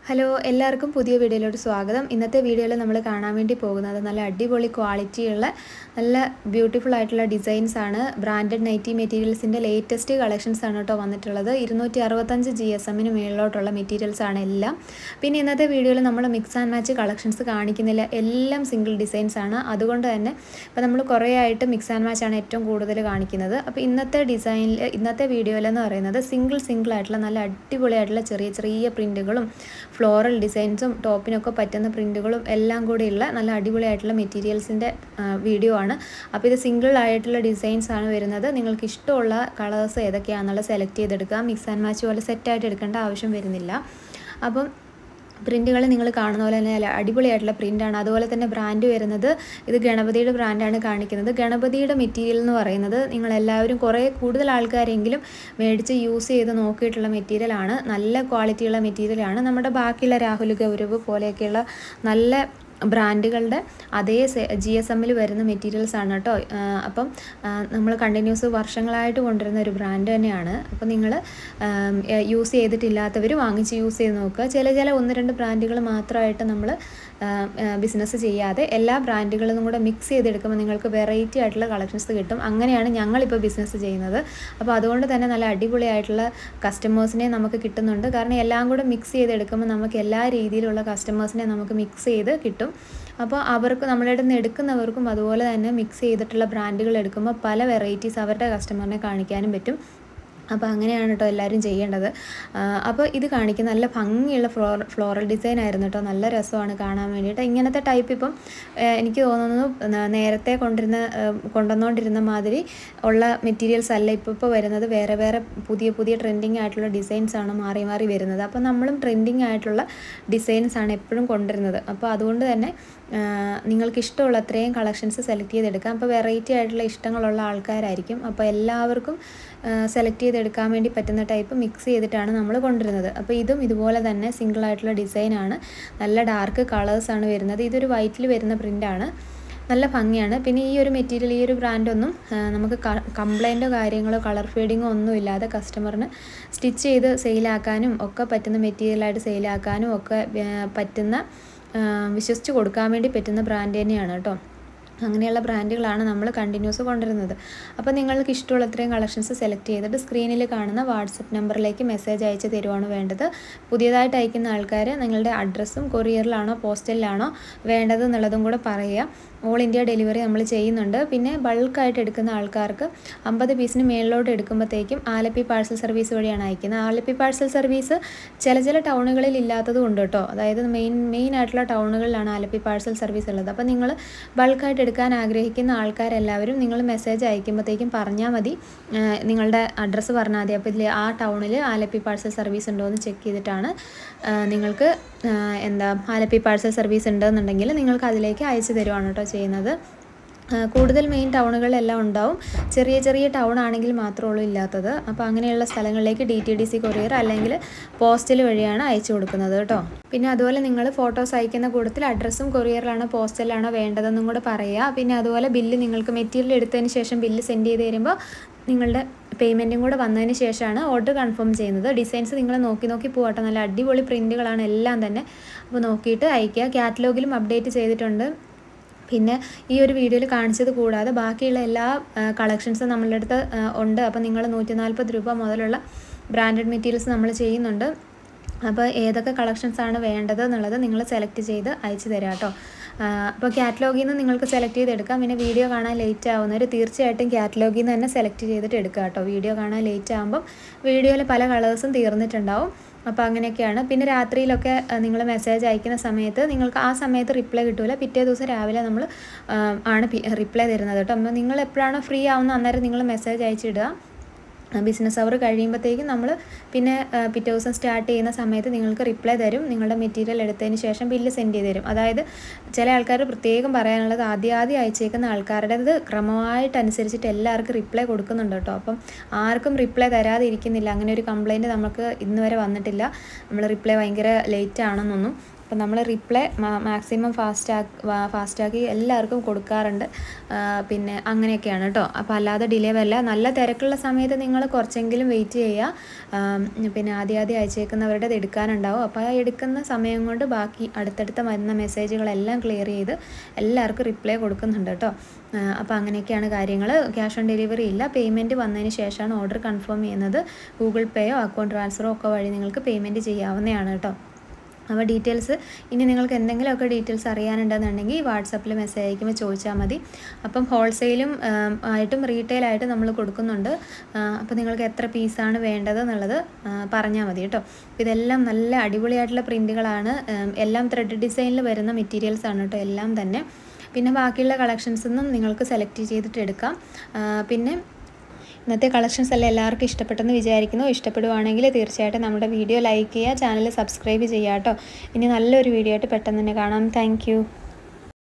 hello എല്ലാവർക്കും പുതിയ വീഡിയോയിലോട്ട് സ്വാഗതം ഇന്നത്തെ വീഡിയോയിൽ നമ്മൾ കാണാൻ വേണ്ടി പോകുന്നത് നല്ല അടിപൊളി ക്വാളിറ്റിയുള്ള നല്ല ബ്യൂട്ടിഫുൾ ആയിട്ടുള്ള ഡിസൈൻസ് ആണ് ബ്രാൻഡഡ് നൈറ്റി മെറ്റീരിയൽസിൻ്റെ ലേറ്റസ്റ്റ് കളക്ഷൻസ് ആണ് കേട്ടോ വന്നിട്ടുള്ളത് ഇരുന്നൂറ്റി അറുപത്തഞ്ച് ജി എസ് എമ്മിന് മേളിലോട്ടുള്ള മെറ്റീരിയൽസ് ആണ് എല്ലാം പിന്നെ ഇന്നത്തെ വീഡിയോയിൽ നമ്മൾ മിക്സ് ആൻഡ് മാച്ച് കളക്ഷൻസ് കാണിക്കുന്നില്ല എല്ലാം സിംഗിൾ ഡിസൈൻസ് ആണ് അതുകൊണ്ട് തന്നെ ഇപ്പോൾ നമ്മൾ കുറേ ആയിട്ട് മിക്സ് ആൻഡ് മാച്ച് ആണ് ഏറ്റവും കൂടുതൽ കാണിക്കുന്നത് അപ്പോൾ ഇന്നത്തെ ഡിസൈനിൽ ഇന്നത്തെ വീഡിയോയിൽ എന്ന് പറയുന്നത് സിംഗിൾ സിംഗിൾ ആയിട്ടുള്ള നല്ല അടിപൊളിയായിട്ടുള്ള ചെറിയ ചെറിയ പ്രിൻറ്റുകളും ഫ്ലോറൽ ഡിസൈൻസും ടോപ്പിനൊക്കെ പറ്റുന്ന പ്രിൻറ്റുകളും എല്ലാം കൂടിയുള്ള നല്ല അടിപൊളിയായിട്ടുള്ള മെറ്റീരിയൽസിൻ്റെ വീഡിയോ ആണ് അപ്പോൾ ഇത് സിംഗിൾ ആയിട്ടുള്ള ഡിസൈൻസ് ആണ് വരുന്നത് നിങ്ങൾക്ക് ഇഷ്ടമുള്ള കളേഴ്സ് ഏതൊക്കെയാണെന്നുള്ളത് സെലക്ട് ചെയ്തെടുക്കുക മിക്സ് ആൻഡ് മാച്ച് പോലെ സെറ്റായിട്ട് എടുക്കേണ്ട ആവശ്യം വരുന്നില്ല അപ്പം പ്രിൻറ്റുകൾ നിങ്ങൾ കാണുന്ന പോലെ തന്നെ അല്ല അടിപൊളിയായിട്ടുള്ള പ്രിൻ്റാണ് അതുപോലെ തന്നെ ബ്രാൻഡ് വരുന്നത് ഇത് ഗണപതിയുടെ ബ്രാൻഡാണ് കാണിക്കുന്നത് ഗണപതിയുടെ മെറ്റീരിയൽ എന്ന് പറയുന്നത് നിങ്ങളെല്ലാവരും കുറേ കൂടുതൽ ആൾക്കാരെങ്കിലും മേടിച്ച് യൂസ് ചെയ്ത് നോക്കിയിട്ടുള്ള മെറ്റീരിയലാണ് നല്ല ക്വാളിറ്റിയുള്ള മെറ്റീരിയലാണ് നമ്മുടെ ബാക്കിയുള്ള രാഹുൽ ഗൗരവ് പോലെയൊക്കെയുള്ള നല്ല ബ്രാൻഡുകളുടെ അതേ ജി എസ് എമ്മിൽ വരുന്ന മെറ്റീരിയൽസ് ആണ് കേട്ടോ അപ്പം നമ്മൾ കണ്ടിന്യൂസ് വർഷങ്ങളായിട്ട് കൊണ്ടുവരുന്ന ഒരു ബ്രാൻഡ് തന്നെയാണ് അപ്പോൾ നിങ്ങൾ യൂസ് ചെയ്തിട്ടില്ലാത്തവർ വാങ്ങിച്ച് യൂസ് ചെയ്ത് നോക്കുക ചില ചില ഒന്ന് രണ്ട് ബ്രാൻഡുകൾ മാത്രമായിട്ട് നമ്മൾ ബിസിനസ് ചെയ്യാതെ എല്ലാ ബ്രാൻഡുകളും കൂടെ മിക്സ് ചെയ്തെടുക്കുമ്പോൾ നിങ്ങൾക്ക് വെറൈറ്റി ആയിട്ടുള്ള കളക്ഷൻസ് കിട്ടും അങ്ങനെയാണ് ഞങ്ങളിപ്പോൾ ബിസിനസ് ചെയ്യുന്നത് അപ്പോൾ അതുകൊണ്ട് തന്നെ നല്ല അടിപൊളിയായിട്ടുള്ള കസ്റ്റമേഴ്സിനെ നമുക്ക് കിട്ടുന്നുണ്ട് കാരണം എല്ലാം കൂടെ മിക്സ് ചെയ്തെടുക്കുമ്പോൾ നമുക്ക് എല്ലാ രീതിയിലുള്ള കസ്റ്റമേഴ്സിനെ നമുക്ക് മിക്സ് ചെയ്ത് കിട്ടും അപ്പോൾ അവർക്ക് നമ്മളുടെ നിന്ന് എടുക്കുന്നവർക്കും അതുപോലെ തന്നെ മിക്സ് ചെയ്തിട്ടുള്ള ബ്രാൻഡുകൾ എടുക്കുമ്പോൾ പല വെറൈറ്റീസ് അവരുടെ കസ്റ്റമറിനെ കാണിക്കാനും പറ്റും അപ്പോൾ അങ്ങനെയാണ് കേട്ടോ എല്ലാവരും ചെയ്യേണ്ടത് അപ്പോൾ ഇത് കാണിക്കുന്ന നല്ല ഭംഗിയുള്ള ഫ്ലോർ ഫ്ലോറൽ ഡിസൈൻ ആയിരുന്നു കേട്ടോ നല്ല രസമാണ് കാണാൻ വേണ്ടിയിട്ട് ഇങ്ങനത്തെ ടൈപ്പ് ഇപ്പം എനിക്ക് തോന്നുന്നു നേരത്തെ കൊണ്ടിരുന്ന കൊണ്ടുവന്നുകൊണ്ടിരുന്ന മാതിരി ഉള്ള മെറ്റീരിയൽസ് അല്ല ഇപ്പോൾ ഇപ്പോൾ വരുന്നത് വേറെ വേറെ പുതിയ പുതിയ ട്രെൻഡിങ് ആയിട്ടുള്ള ഡിസൈൻസ് ആണ് മാറി മാറി വരുന്നത് അപ്പോൾ നമ്മളും ട്രെൻഡിങ് ആയിട്ടുള്ള ഡിസൈൻസ് ആണ് എപ്പോഴും കൊണ്ടുവരുന്നത് അപ്പോൾ അതുകൊണ്ട് തന്നെ നിങ്ങൾക്ക് ഇഷ്ടമുള്ള അത്രയും കളക്ഷൻസ് സെലക്ട് ചെയ്തെടുക്കാം അപ്പോൾ വെറൈറ്റി ആയിട്ടുള്ള ഇഷ്ടങ്ങളുള്ള ആൾക്കാരായിരിക്കും അപ്പോൾ എല്ലാവർക്കും സെലക്ട് ചെയ്തെടുക്കാൻ വേണ്ടി പറ്റുന്ന ടൈപ്പ് മിക്സ് ചെയ്തിട്ടാണ് നമ്മൾ കൊണ്ടുവരുന്നത് അപ്പോൾ ഇതും ഇതുപോലെ തന്നെ സിംഗിൾ ആയിട്ടുള്ള ഡിസൈനാണ് നല്ല ഡാർക്ക് കളേഴ്സാണ് വരുന്നത് ഇതൊരു വൈറ്റിൽ വരുന്ന പ്രിൻ്റാണ് നല്ല ഭംഗിയാണ് പിന്നെ ഈ ഒരു മെറ്റീരിയൽ ഈ ഒരു ബ്രാൻഡൊന്നും നമുക്ക് കംപ്ലൈൻറ്റോ കാര്യങ്ങളോ കളർ ഫീഡിങ്ങോ ഒന്നും ഇല്ലാതെ കസ്റ്റമറിന് സ്റ്റിച്ച് ചെയ്ത് സെയിലാക്കാനും ഒക്കെ പറ്റുന്ന മെറ്റീരിയലായിട്ട് സെയിലാക്കാനും ഒക്കെ പറ്റുന്ന വിശ്വസിച്ച് കൊടുക്കാൻ വേണ്ടി പറ്റുന്ന ബ്രാൻഡ് തന്നെയാണ് കേട്ടോ അങ്ങനെയുള്ള ബ്രാൻഡുകളാണ് നമ്മൾ കണ്ടിന്യൂസ് കൊണ്ടുവരുന്നത് അപ്പോൾ നിങ്ങൾക്ക് ഇഷ്ടമുള്ള അത്രയും കളക്ഷൻസ് സെലക്ട് ചെയ്തിട്ട് സ്ക്രീനിൽ കാണുന്ന വാട്സപ്പ് നമ്പറിലേക്ക് മെസ്സേജ് അയച്ച് തരുവാണ് വേണ്ടത് പുതിയതായിട്ട് അയക്കുന്ന ആൾക്കാർ നിങ്ങളുടെ അഡ്രസ്സും കൊറിയറിലാണോ പോസ്റ്റലിലാണോ വേണ്ടത് എന്നുള്ളതും കൂടെ പറയുക ഓൾ ഇന്ത്യ ഡെലിവറി നമ്മൾ ചെയ്യുന്നുണ്ട് പിന്നെ ബൾക്കായിട്ട് എടുക്കുന്ന ആൾക്കാർക്ക് അമ്പത് പീസിന് മേളിലോട്ട് എടുക്കുമ്പോഴത്തേക്കും ആലപ്പി പാഴ്സൽ സർവീസ് വഴിയാണ് അയക്കുന്നത് ആലപ്പി പാഴ്സൽ സർവീസ് ചില ചില ടൗണുകളിൽ ഇല്ലാത്തതും ഉണ്ട് കേട്ടോ അതായത് മെയിൻ മെയിൻ ആയിട്ടുള്ള ടൗണുകളിലാണ് ആലപ്പി പാഴ്സൽ സർവീസ് ഉള്ളത് അപ്പോൾ നിങ്ങൾ ബൾക്കായിട്ട് എടുക്കാൻ ആഗ്രഹിക്കുന്ന ആൾക്കാരെല്ലാവരും നിങ്ങൾ മെസ്സേജ് അയക്കുമ്പോഴത്തേക്കും പറഞ്ഞാൽ മതി നിങ്ങളുടെ അഡ്രസ്സ് പറഞ്ഞാൽ മതി അപ്പോൾ ഇതിൽ ആ ടൗണിൽ ആലപ്പി പാഴ്സൽ സർവീസ് ഉണ്ടോ എന്ന് ചെക്ക് ചെയ്തിട്ടാണ് നിങ്ങൾക്ക് എന്താ ആലപ്പി പാഴ്സൽ സർവീസ് ഉണ്ടെന്നുണ്ടെങ്കിൽ നിങ്ങൾക്ക് അതിലേക്ക് അയച്ചു തരുവാണ് കേട്ടോ ചെയ്യുന്നത് കൂടുതൽ മെയിൻ ടൗണുകളിലെല്ലാം ഉണ്ടാവും ചെറിയ ചെറിയ ടൗൺ ആണെങ്കിൽ മാത്രമേ ഉള്ളൂ ഇല്ലാത്തത് അപ്പോൾ അങ്ങനെയുള്ള സ്ഥലങ്ങളിലേക്ക് D T D C courier അല്ലെങ്കിൽ പോസ്റ്റൽ വഴിയാണ് അയച്ചു കൊടുക്കുന്നത് കേട്ടോ പിന്നെ അതുപോലെ നിങ്ങൾ ഫോട്ടോസ് അയക്കുന്ന കൂട്ടത്തിൽ അഡ്രസ്സും കൊറിയറിലാണോ പോസ്റ്റലാണോ വേണ്ടതെന്നും കൂടെ പറയുക പിന്നെ അതുപോലെ ബില്ല് നിങ്ങൾക്ക് മെറ്റീരിയൽ എടുത്തതിന് ശേഷം ബില്ല് സെൻഡ് ചെയ്ത് തരുമ്പോൾ നിങ്ങളുടെ പേയ്മെൻറ്റും കൂടെ വന്നതിന് ശേഷമാണ് ഓർഡർ കൺഫേം ചെയ്യുന്നത് ഡിസൈൻസ് നിങ്ങൾ നോക്കി നോക്കി പോകട്ടെ നല്ല അടിപൊളി പ്രിൻറ്റുകളാണ് എല്ലാം തന്നെ അപ്പോൾ നോക്കിയിട്ട് അയയ്ക്കുക കാറ്റലോഗിലും അപ്ഡേറ്റ് ചെയ്തിട്ടുണ്ട് പിന്നെ ഈ ഒരു വീഡിയോയിൽ കാണിച്ചത് കൂടാതെ ബാക്കിയുള്ള എല്ലാ കളക്ഷൻസും നമ്മളുടെ അടുത്ത് ഉണ്ട് അപ്പോൾ നിങ്ങൾ നൂറ്റി നാൽപ്പത് രൂപ മുതലുള്ള ബ്രാൻഡഡ് മെറ്റീരിയൽസ് നമ്മൾ ചെയ്യുന്നുണ്ട് അപ്പോൾ ഏതൊക്കെ കളക്ഷൻസ് ആണ് വേണ്ടത് എന്നുള്ളത് നിങ്ങൾ സെലക്ട് ചെയ്ത് അയച്ചു തരാം കേട്ടോ അപ്പോൾ കാറ്റലോഗിൽ നിന്ന് നിങ്ങൾക്ക് സെലക്ട് ചെയ്തെടുക്കാം പിന്നെ വീഡിയോ കാണാൻ ലേറ്റ് ആവുന്നവർ തീർച്ചയായിട്ടും കാറ്റലോഗിൽ നിന്ന് തന്നെ സെലക്ട് ചെയ്തിട്ട് എടുക്കുക കേട്ടോ വീഡിയോ കാണാൻ ലേറ്റ് ആകുമ്പം വീഡിയോയിൽ പല കളേഴ്സും തീർന്നിട്ടുണ്ടാവും അപ്പോൾ അങ്ങനെയൊക്കെയാണ് പിന്നെ രാത്രിയിലൊക്കെ നിങ്ങൾ മെസ്സേജ് അയക്കുന്ന സമയത്ത് നിങ്ങൾക്ക് ആ സമയത്ത് റിപ്ലൈ കിട്ടില്ല പിറ്റേ ദിവസം രാവിലെ നമ്മൾ ആണ് റിപ്ലൈ തരുന്നത് കേട്ടോ അപ്പോൾ നിങ്ങൾ എപ്പോഴാണോ ഫ്രീ ആവുന്ന അന്നേരം നിങ്ങൾ മെസ്സേജ് അയച്ചിടുക ബിസിനസ് അവർ കഴിയുമ്പോഴത്തേക്കും നമ്മൾ പിന്നെ പിറ്റേ ദിവസം സ്റ്റാർട്ട് ചെയ്യുന്ന സമയത്ത് നിങ്ങൾക്ക് റിപ്ലൈ തരും നിങ്ങളുടെ മെറ്റീരിയൽ എടുത്തതിന് ശേഷം ബില്ല് സെൻഡ് ചെയ്ത് തരും അതായത് ചില ആൾക്കാർ പ്രത്യേകം പറയാനുള്ളത് ആദ്യം ആദ്യം അയച്ചേക്കുന്ന ആൾക്കാരുടേത് ക്രമമായിട്ട് അനുസരിച്ചിട്ട് എല്ലാവർക്കും റിപ്ലൈ കൊടുക്കുന്നുണ്ട് കേട്ടോ അപ്പം ആർക്കും റിപ്ലൈ തരാതെ ഇരിക്കുന്നില്ല അങ്ങനെ ഒരു കംപ്ലയിൻറ്റ് നമുക്ക് ഇന്ന് വരെ വന്നിട്ടില്ല നമ്മൾ റിപ്ലൈ ഭയങ്കര ലേറ്റ് ആണെന്നൊന്നും അപ്പോൾ നമ്മൾ റിപ്ലൈ മാക്സിമം ഫാസ്റ്റാക്കി ഫാസ്റ്റാക്കി എല്ലാവർക്കും കൊടുക്കാറുണ്ട് ആ, പിന്നെ അങ്ങനെയൊക്കെയാണ് കേട്ടോ അപ്പോൾ അല്ലാതെ ഡിലേ വരില്ല നല്ല തിരക്കുള്ള സമയത്ത് നിങ്ങൾ കുറച്ചെങ്കിലും വെയിറ്റ് ചെയ്യുക ആം, പിന്നെ ആദ്യം ആദ്യം അയച്ചേക്കുന്നവരുടെ അത് എടുക്കാനുണ്ടാവും അപ്പോൾ ആ എടുക്കുന്ന സമയം കൊണ്ട് ബാക്കി അടുത്തടുത്ത വരുന്ന മെസ്സേജുകളെല്ലാം ക്ലിയർ ചെയ്ത് എല്ലാവർക്കും റിപ്ലൈ കൊടുക്കുന്നുണ്ട് കേട്ടോ അപ്പോൾ അങ്ങനെയൊക്കെയാണ് കാര്യങ്ങൾ ക്യാഷ് ഓൺ ഡെലിവറി ഇല്ല പേയ്മെൻറ്റ് വന്നതിന് ശേഷമാണ് ഓർഡർ കൺഫേം ചെയ്യുന്നത് ഗൂഗിൾ പേയോ അക്കൗണ്ട് ട്രാൻസ്ഫറോ ഒക്കെ വഴി നിങ്ങൾക്ക് പേയ്മെൻറ്റ് ചെയ്യാവുന്നതാണ് കേട്ടോ അപ്പോൾ ഡീറ്റെയിൽസ് ഇനി നിങ്ങൾക്ക് എന്തെങ്കിലുമൊക്കെ ഡീറ്റെയിൽസ് അറിയാനുണ്ടെന്നുണ്ടെങ്കിൽ വാട്സപ്പിൽ മെസ്സേജ് അയക്കുമ്പോൾ ചോദിച്ചാൽ മതി അപ്പം ഹോൾസെയിലും ആയിട്ടും റീറ്റെയിൽ ആയിട്ടും നമ്മൾ കൊടുക്കുന്നുണ്ട് അപ്പോൾ നിങ്ങൾക്ക് എത്ര പീസാണ് വേണ്ടത് എന്നുള്ളത് പറഞ്ഞാൽ മതി കേട്ടോ ഇതെല്ലാം നല്ല അടിപൊളിയായിട്ടുള്ള പ്രിൻറ്റുകളാണ് എല്ലാം ത്രെഡ് ഡിസൈനിൽ വരുന്ന മെറ്റീരിയൽസ് ആണ് കേട്ടോ എല്ലാം തന്നെ പിന്നെ ബാക്കിയുള്ള കളക്ഷൻസ് നിന്നും നിങ്ങൾക്ക് സെലക്ട് ചെയ്തിട്ട് എടുക്കാം ആ, പിന്നെ ഇന്നത്തെ കളക്ഷൻസ് എല്ലാം എല്ലാവർക്കും ഇഷ്ടപ്പെട്ടെന്ന് വിചാരിക്കുന്നു ഇഷ്ടപ്പെടുവാണെങ്കിൽ തീർച്ചയായിട്ടും നമ്മുടെ വീഡിയോ ലൈക്ക് ചെയ്യുക ചാനൽ സബ്സ്ക്രൈബ് ചെയ്യുക കേട്ടോ ഇനി നല്ലൊരു വീഡിയോ ആയിട്ട് പെട്ടെന്ന് തന്നെ കാണാം താങ്ക്